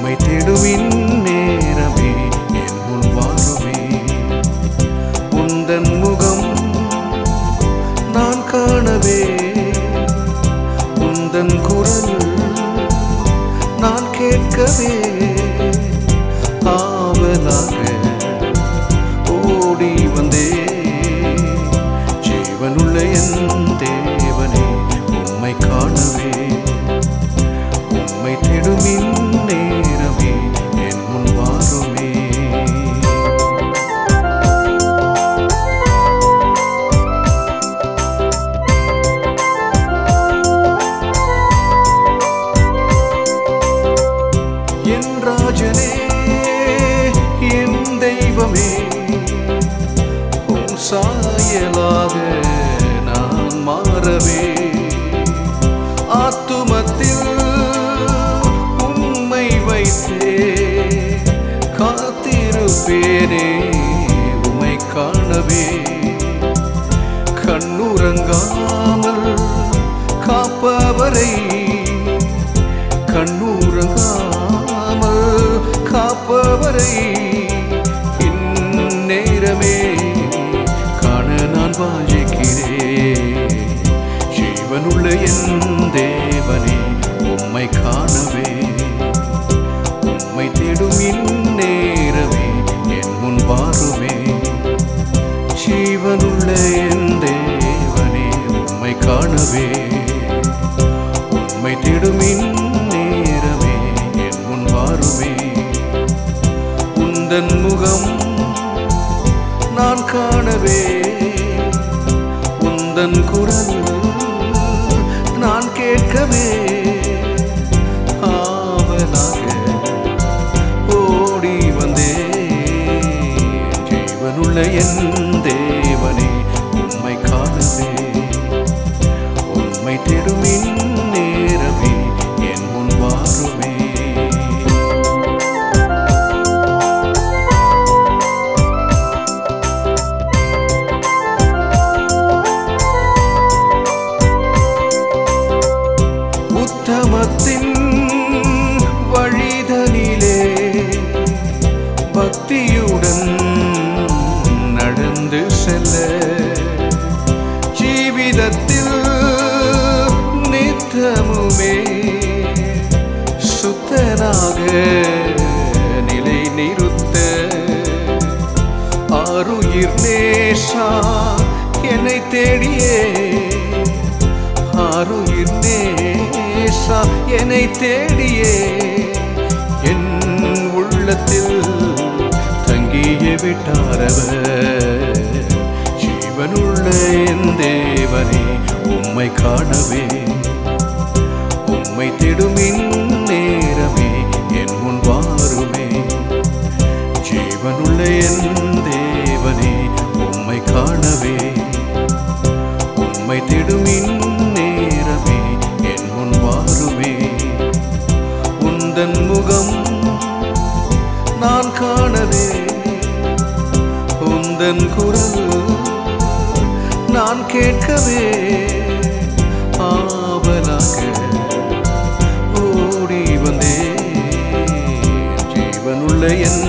உம்மை தேடுவின் நேரமே என் முன் வாருமே உந்தன் முகம் நான் காணவே உந்தன் குரல் நான் கேட்கவே ஆவலாக ஓடி வந்தே ஜீவனுள்ள என் தேவனே உம்மை காணவே உம்மை தேடுமின் நேரமே என் முன் வாருமே என் ராஜனே என் தெய்வமே உன் சாயலாக நான் மாறவே ஆத்துமத்தில் உம்மை வைத்தே காத்திருப்பேனே உம்மை காணவே கண்ணுறங்காமல் காப்பவரை கண்ணூரங்காமல் காப்பவரை இந்நேரமே காண நான் வாஞ்சிக்கிறேன் ஜீவனுள்ள என் தேவனே உம்மை காணவே உம்மை தேடும் இந்நேரமே என் முன் வாருமே ஜீவனுள்ள என் தேவனே உம்மை காணவே உம்மை தேடும் நேரமே என் முன் வாருமே உந்தன் முகம் நான் காணவே உந்தன் குரல் நான் கேட்கவே ஆவலாக ஓடி வந்தே ஜீவனுள்ள என் தேவனே உம்மை காணவே உம்மை தேடுமின் நேரமே என் முன் வாருமே உத்தமத்தின் வழிதனிலே பக்தியுடன் நடந்து செல்ல ஜீவிதத்தில் நித்தமுமே சுத்தனாக நிலை நிறுத்த ஆருயிர் நேசா என்னை தேடியே ஆருயிர் நேசா என்னை தேடியே என் உள்ளத்தில் தங்கிய விட்டாரவர் ஜீவனுள்ள என் தேவனே உம்மை காணவே உம்மை தேடுமின் நேரமே என் முன் வாருமே ஜீவனுள்ள என் தேவனே உம்மை காணவே உம்மை தேடுமின் நேரமே என் முன் வாருமே உந்தன் முகம் நான் காணவே உந்தன் குரல் நான் கேட்கவே ஆவலாக ஓடி வந்தே ஜீவனுள்ள என்